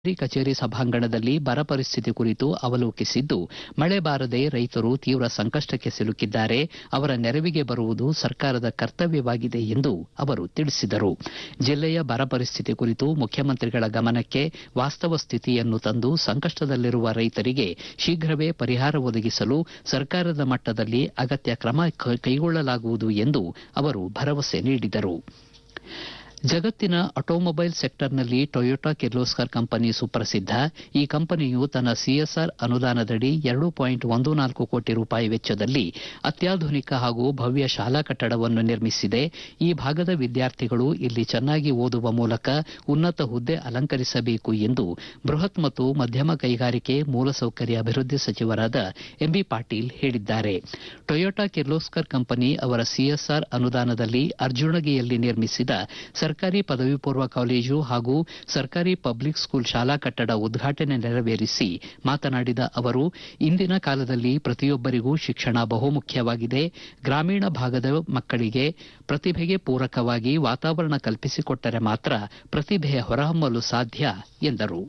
ಜಿಲ್ಲಾಧಿಕಾರಿ ಕಚೇರಿ ಸಭಾಂಗಣದಲ್ಲಿ ಬರ ಪರಿಸ್ಥಿತಿ ಕುರಿತು ಅವಲೋಕಿಸಿದ್ದು ಮಳೆ ಬಾರದೆ ರೈತರು ತೀವ್ರ ಸಂಕಷ್ಟಕ್ಕೆ ಸಿಲುಕಿದ್ದಾರೆ ಅವರ ನೆರವಿಗೆ ಬರುವುದು ಸರ್ಕಾರದ ಕರ್ತವ್ಯವಾಗಿದೆ ಎಂದು ಅವರು ತಿಳಿಸಿದರು ಜಿಲ್ಲೆಯ ಬರ ಪರಿಸ್ಥಿತಿ ಕುರಿತು ಮುಖ್ಯಮಂತ್ರಿಗಳ ಗಮನಕ್ಕೆ ವಾಸ್ತವ ಸ್ಥಿತಿಯನ್ನು ತಂದು ಸಂಕಷ್ಟದಲ್ಲಿರುವ ರೈತರಿಗೆ ಶೀಘ್ರವೇ ಪರಿಹಾರ ಒದಗಿಸಲು ಸರ್ಕಾರದ ಮಟ್ಟದಲ್ಲಿ ಅಗತ್ಯ ಕ್ರಮ ಕೈಗೊಳ್ಳಲಾಗುವುದು ಎಂದು ಅವರು ಭರವಸೆ ನೀಡಿದರು ಜಗತ್ತಿನ ಆಟೋಮೊಬೈಲ್ ಸೆಕ್ಟರ್ನಲ್ಲಿ ಟೊಯೋಟಾ ಕಿರ್ಲೋಸ್ಕರ್ ಕಂಪನಿ ಸುಪ್ರಸಿದ್ದ ಈ ಕಂಪನಿಯು ತನ್ನ ಸಿಎಸ್ಆರ್ ಅನುದಾನದಡಿ ಎರಡು ಪಾಯಿಂಟ್ ಒಂದು ನಾಲ್ಕು ಕೋಟಿ ರೂಪಾಯಿ ವೆಚ್ಚದಲ್ಲಿ ಅತ್ಯಾಧುನಿಕ ಹಾಗೂ ಭವ್ಯ ಶಾಲಾ ಕಟ್ಟಡವನ್ನು ನಿರ್ಮಿಸಿದೆ ಈ ಭಾಗದ ವಿದ್ಯಾರ್ಥಿಗಳು ಇಲ್ಲಿ ಚೆನ್ನಾಗಿ ಓದುವ ಮೂಲಕ ಉನ್ನತ ಹುದ್ದೆ ಅಲಂಕರಿಸಬೇಕು ಎಂದು ಬೃಹತ್ ಮತ್ತು ಮಧ್ಯಮ ಕೈಗಾರಿಕೆ ಮೂಲಸೌಕರ್ಯ ಅಭಿವೃದ್ಧಿ ಸಚಿವರಾದ ಎಂಬಿ ಪಾಟೀಲ್ ಹೇಳಿದ್ದಾರೆ ಟೊಯೋಟಾ ಕಿರ್ಲೋಸ್ಕರ್ ಕಂಪನಿ ಅವರ ಸಿಎಸ್ಆರ್ ಅನುದಾನದಲ್ಲಿ ಅರ್ಜುಣಗಿಯಲ್ಲಿ ನಿರ್ಮಿಸಿದ ಸರ್ಕಾರಿ ಪದವಿ ಪೂರ್ವ ಕಾಲೇಜು ಹಾಗೂ ಸರ್ಕಾರಿ ಪಬ್ಲಿಕ್ ಸ್ಕೂಲ್ ಶಾಲಾ ಕಟ್ಟಡ ಉದ್ಘಾಟನೆ ನೆರವೇರಿಸಿ ಮಾತನಾಡಿದ ಅವರು ಇಂದಿನ ಕಾಲದಲ್ಲಿ ಪ್ರತಿಯೊಬ್ಬರಿಗೂ ಶಿಕ್ಷಣ ಬಹುಮುಖ್ಯವಾಗಿದೆ ಗ್ರಾಮೀಣ ಭಾಗದ ಮಕ್ಕಳಿಗೆ ಪ್ರತಿಭೆಗೆ ಪೂರಕವಾಗಿ ವಾತಾವರಣ ಕಲ್ಪಿಸಿಕೊಟ್ಟರೆ ಮಾತ್ರ ಪ್ರತಿಭೆ ಹೊರಹೊಮ್ಮಲು ಸಾಧ್ಯ ಎಂದರು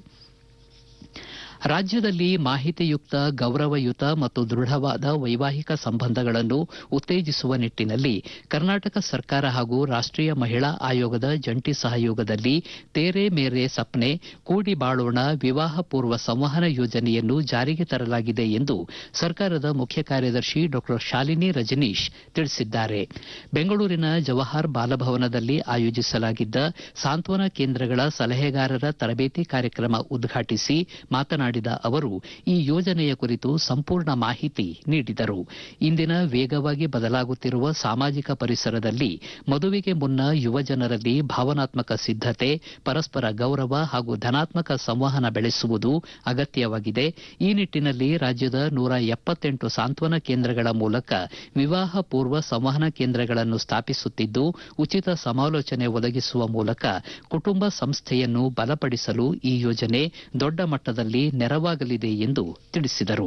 ರಾಜ್ಯದಲ್ಲಿ ಮಾಹಿತಿಯುಕ್ತ ಗೌರವಯುತ ಮತ್ತು ದೃಢವಾದ ವೈವಾಹಿಕ ಸಂಬಂಧಗಳನ್ನು ಉತ್ತೇಜಿಸುವ ನಿಟ್ಟಿನಲ್ಲಿ ಕರ್ನಾಟಕ ಸರ್ಕಾರ ಹಾಗೂ ರಾಷ್ಟೀಯ ಮಹಿಳಾ ಆಯೋಗದ ಜಂಟಿ ಸಹಯೋಗದಲ್ಲಿ ತೇರೆ ಮೇರೆ ಸಪ್ನೆ ಕೂಡಿ ಬಾಳೋಣ ವಿವಾಹ ಪೂರ್ವ ಸಂವಹನ ಯೋಜನೆಯನ್ನು ಜಾರಿಗೆ ತರಲಾಗಿದೆ ಎಂದು ಸರ್ಕಾರದ ಮುಖ್ಯ ಕಾರ್ಯದರ್ಶಿ ಡಾ ಶಾಲಿನಿ ರಜನೀಶ್ ತಿಳಿಸಿದ್ದಾರೆ ಬೆಂಗಳೂರಿನ ಜವಾಹರ್ ಬಾಲಭವನದಲ್ಲಿ ಆಯೋಜಿಸಲಾಗಿದ್ದ ಸಾಂತ್ವನ ಕೇಂದ್ರಗಳ ಸಲಹೆಗಾರರ ತರಬೇತಿ ಕಾರ್ಯಕ್ರಮ ಉದ್ಘಾಟಿಸಿ ಮಾತನಾಡಿದ ಅವರು ಈ ಯೋಜನೆಯ ಕುರಿತು ಸಂಪೂರ್ಣ ಮಾಹಿತಿ ನೀಡಿದರು ಇಂದಿನ ವೇಗವಾಗಿ ಬದಲಾಗುತ್ತಿರುವ ಸಾಮಾಜಿಕ ಪರಿಸರದಲ್ಲಿ ಮದುವೆಗೆ ಮುನ್ನ ಯುವಜನರಲ್ಲಿ ಭಾವನಾತ್ಮಕ ಸಿದ್ದತೆ ಪರಸ್ಪರ ಗೌರವ ಹಾಗೂ ಧನಾತ್ಮಕ ಸಂವಹನ ಬೆಳೆಸುವುದು ಅಗತ್ಯವಾಗಿದೆ ಈ ನಿಟ್ಟಿನಲ್ಲಿ ರಾಜ್ಯದ ನೂರ ಎಪ್ಪತ್ತೆಂಟು ಸಾಂತ್ವನ ಕೇಂದ್ರಗಳ ಮೂಲಕ ವಿವಾಹ ಪೂರ್ವ ಸಂವಹನ ಕೇಂದ್ರಗಳನ್ನು ಸ್ಥಾಪಿಸುತ್ತಿದ್ದು ಉಚಿತ ಸಮಾಲೋಚನೆ ಒದಗಿಸುವ ಮೂಲಕ ಕುಟುಂಬ ಸಂಸ್ಥೆಯನ್ನು ಬಲಪಡಿಸಲು ಈ ಯೋಜನೆ ದೊಡ್ಡ ಮಟ್ಟದಲ್ಲಿ ನೆರವಾಗಲಿದೆ ಎಂದು ತಿಳಿಸಿದರು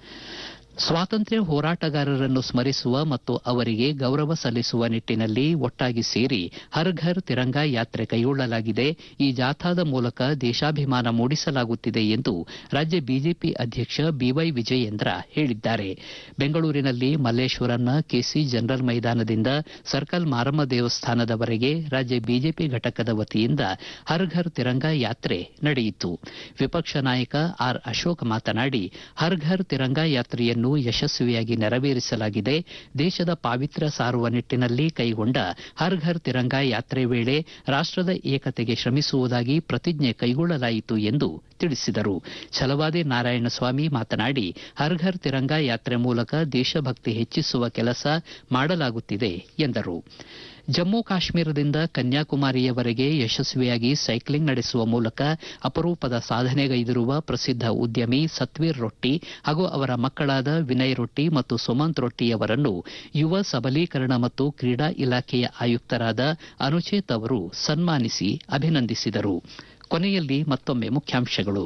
ಸ್ವಾತಂತ್ರ್ಯ ಹೋರಾಟಗಾರರನ್ನು ಸ್ಮರಿಸುವ ಮತ್ತು ಅವರಿಗೆ ಗೌರವ ಸಲ್ಲಿಸುವ ನಿಟ್ಟಿನಲ್ಲಿ ಒಟ್ಟಾಗಿ ಸೇರಿ ಹರ್ ಘರ್ ತಿರಂಗಾ ಯಾತ್ರೆ ಕೈಗೊಳ್ಳಲಾಗಿದೆ ಈ ಜಾಥಾದ ಮೂಲಕ ದೇಶಾಭಿಮಾನ ಮೂಡಿಸಲಾಗುತ್ತಿದೆ ಎಂದು ರಾಜ್ಯ ಬಿಜೆಪಿ ಅಧ್ಯಕ್ಷ ಬಿವೈ ವಿಜಯೇಂದ್ರ ಹೇಳಿದ್ದಾರೆ ಬೆಂಗಳೂರಿನಲ್ಲಿ ಮಲ್ಲೇಶ್ವರಂನ ಕೆಸಿ ಜನರಲ್ ಮೈದಾನದಿಂದ ಸರ್ಕಲ್ ಮಾರಮ್ಮ ದೇವಸ್ಥಾನದವರೆಗೆ ರಾಜ್ಯ ಬಿಜೆಪಿ ಘಟಕದ ವತಿಯಿಂದ ಹರ್ ಘರ್ ತಿರಂಗಾ ಯಾತ್ರೆ ನಡೆಯಿತು ವಿಪಕ್ಷ ನಾಯಕ ಆರ್ ಅಶೋಕ್ ಮಾತನಾಡಿ ಹರ್ ಘರ್ ತಿರಂಗಾ ಯಾತ್ರೆಯನ್ನು ಯಶಸ್ವಿಯಾಗಿ ನೆರವೇರಿಸಲಾಗಿದೆ ದೇಶದ ಪಾವಿತ್ರ್ಯ ಸಾರುವ ನಿಟ್ಟಿನಲ್ಲಿ ಕೈಗೊಂಡ ಹರ್ ಘರ್ ತಿರಂಗಾ ಯಾತ್ರೆ ವೇಳೆ ರಾಷ್ಟದ ಏಕತೆಗೆ ಶ್ರಮಿಸುವುದಾಗಿ ಪ್ರತಿಜ್ಞೆ ಕೈಗೊಳ್ಳಲಾಯಿತು ಎಂದು ತಿಳಿಸಿದರು ಛಲವಾದಿ ನಾರಾಯಣಸ್ವಾಮಿ ಮಾತನಾಡಿ ಹರ್ ಘರ್ ತಿರಂಗಾ ಯಾತ್ರೆ ಮೂಲಕ ದೇಶಭಕ್ತಿ ಹೆಚ್ಚಿಸುವ ಕೆಲಸ ಮಾಡಲಾಗುತ್ತಿದೆ ಎಂದರು ಜಮ್ಮು ಕಾಶ್ಮೀರದಿಂದ ಕನ್ಯಾಕುಮಾರಿಯವರೆಗೆ ಯಶಸ್ವಿಯಾಗಿ ಸೈಕ್ಲಿಂಗ್ ನಡೆಸುವ ಮೂಲಕ ಅಪರೂಪದ ಸಾಧನೆಗೈದಿರುವ ಪ್ರಸಿದ್ಧ ಉದ್ಯಮಿ ಸತ್ವೀರ್ ರೊಟ್ಟಿ ಹಾಗೂ ಅವರ ಮಕ್ಕಳಾದ ವಿನಯ್ ರೊಟ್ಟಿ ಮತ್ತು ಸುಮಂತ್ ರೊಟ್ಟಿಯವರನ್ನು ಯುವ ಸಬಲೀಕರಣ ಮತ್ತು ಕ್ರೀಡಾ ಇಲಾಖೆಯ ಆಯುಕ್ತರಾದ ಅನುಚೇತ್ ಅವರು ಸನ್ಮಾನಿಸಿ ಅಭಿನಂದಿಸಿದರು ಕೊನೆಯಲ್ಲಿ ಮತ್ತೊಮ್ಮೆ ಮುಖ್ಯಾಂಶಗಳು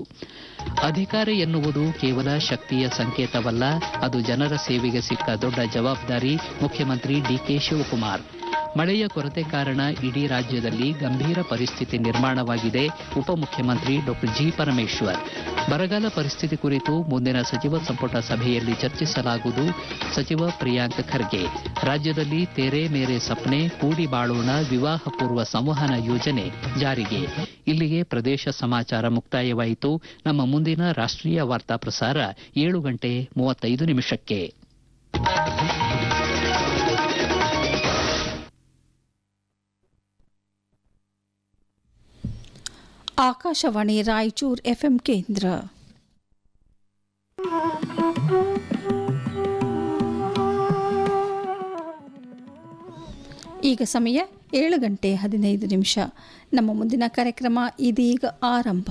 ಅಧಿಕಾರ ಎನ್ನುವುದು ಕೇವಲ ಶಕ್ತಿಯ ಸಂಕೇತವಲ್ಲ ಅದು ಜನರ ಸೇವೆಗೆ ಸಿಕ್ಕ ದೊಡ್ಡ ಜವಾಬ್ದಾರಿ ಮುಖ್ಯಮಂತ್ರಿ ಡಿಕೆ ಶಿವಕುಮಾರ್ ಮಳೆಯ ಕೊರತೆ ಕಾರಣ ಇಡೀ ರಾಜ್ಯದಲ್ಲಿ ಗಂಭೀರ ಪರಿಸ್ಥಿತಿ ನಿರ್ಮಾಣವಾಗಿದೆ ಉಪಮುಖ್ಯಮಂತ್ರಿ ಡಾ ಜಿ ಪರಮೇಶ್ವರ್ ಬರಗಾಲ ಪರಿಸ್ಥಿತಿ ಕುರಿತು ಮುಂದಿನ ಸಚಿವ ಸಂಪುಟ ಸಭೆಯಲ್ಲಿ ಚರ್ಚಿಸಲಾಗುವುದು ಸಚಿವ ಪ್ರಿಯಾಂಕ್ ಖರ್ಗೆ ರಾಜ್ಯದಲ್ಲಿ ತೆರೆ ಮೇರೆ ಸಪ್ನೆ ಕೂಡಿ ಬಾಳೋಣ ವಿವಾಹ ಪೂರ್ವ ಸಂವಹನ ಯೋಜನೆ ಜಾರಿಗೆ ಇಲ್ಲಿಗೆ ಪ್ರದೇಶ ಸಮಾಚಾರ ಮುಕ್ತಾಯವಾಯಿತು ನಮ್ಮ ಮುಂದಿನ ರಾಷ್ಟೀಯ ವಾರ್ತಾ ಪ್ರಸಾರ ಏಳು ಗಂಟೆ ಮೂವತ್ತೈದು ನಿಮಿಷಕ್ಕೆ ಆಕಾಶವಾಣಿ ರಾಯಚೂರು ಎಫ್ಎಂ ಕೇಂದ್ರ ಈಗ ಸಮಯ ಏಳು ಗಂಟೆ ಹದಿನೈದು ನಿಮಿಷ ನಮ್ಮ ಮುಂದಿನ ಕಾರ್ಯಕ್ರಮ ಇದೀಗ ಆರಂಭ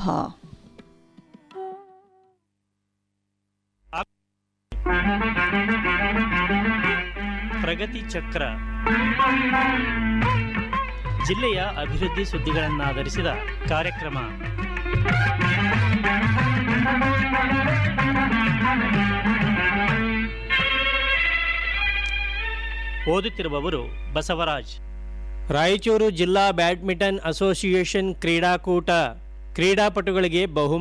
ಪ್ರಗತಿ ಚಕ್ರ ಜಿಲ್ಲೆಯ ಅಭಿವೃದ್ಧಿ ಸುದ್ದಿಗಳನ್ನಾಧರಿಸಿದ ಕಾರ್ಯಕ್ರಮ ಓದುತ್ತಿರುವವರು ಬಸವರಾಜ್ ರಾಯಚೂರು ಜಿಲ್ಲಾ ಬ್ಯಾಡ್ಮಿಂಟನ್ ಅಸೋಸಿಯೇಷನ್ ಕ್ರೀಡಾಕೂಟ ಕ್ರೀಡಾಪಟುಗಳಿಗೆ ಬಹುಮಾನ